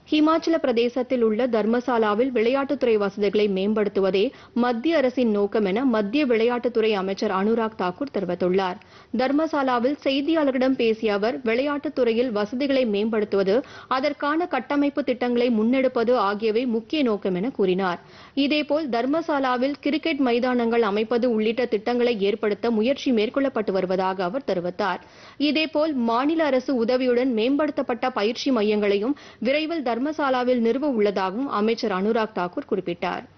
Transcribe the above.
ஹிமாச்சல பிரதேசத்தில் உள்ள தர்மசாலாவில் விளையாட்டுத்துறை வசதிகளை மேம்படுத்துவதே மத்திய அரசின் நோக்கம் என மத்திய விளையாட்டுத்துறை அமைச்சர் அனுராக் தாக்கூர் தெரிவித்துள்ளார் தர்மசாலாவில் செய்தியாளர்களிடம் பேசிய அவர் விளையாட்டுத் துறையில் வசதிகளை மேம்படுத்துவது அதற்கான கட்டமைப்பு திட்டங்களை முன்னெடுப்பது ஆகியவை முக்கிய நோக்கம் என கூறினார் இதேபோல் தர்மசாலாவில் கிரிக்கெட் மைதானங்கள் அமைப்பது உள்ளிட்ட திட்டங்களை ஏற்படுத்த முயற்சி மேற்கொள்ளப்பட்டு வருவதாக அவர் தெரிவித்தார் இதேபோல் மாநில அரசு உதவியுடன் மேம்படுத்தப்பட்ட பயிற்சி மையங்களையும் விரைவில் தர்மசாலாவில் நிறுவ உள்ளதாகவும் அமைச்சர் அனுராக் தாக்கூர் குறிப்பிட்டார்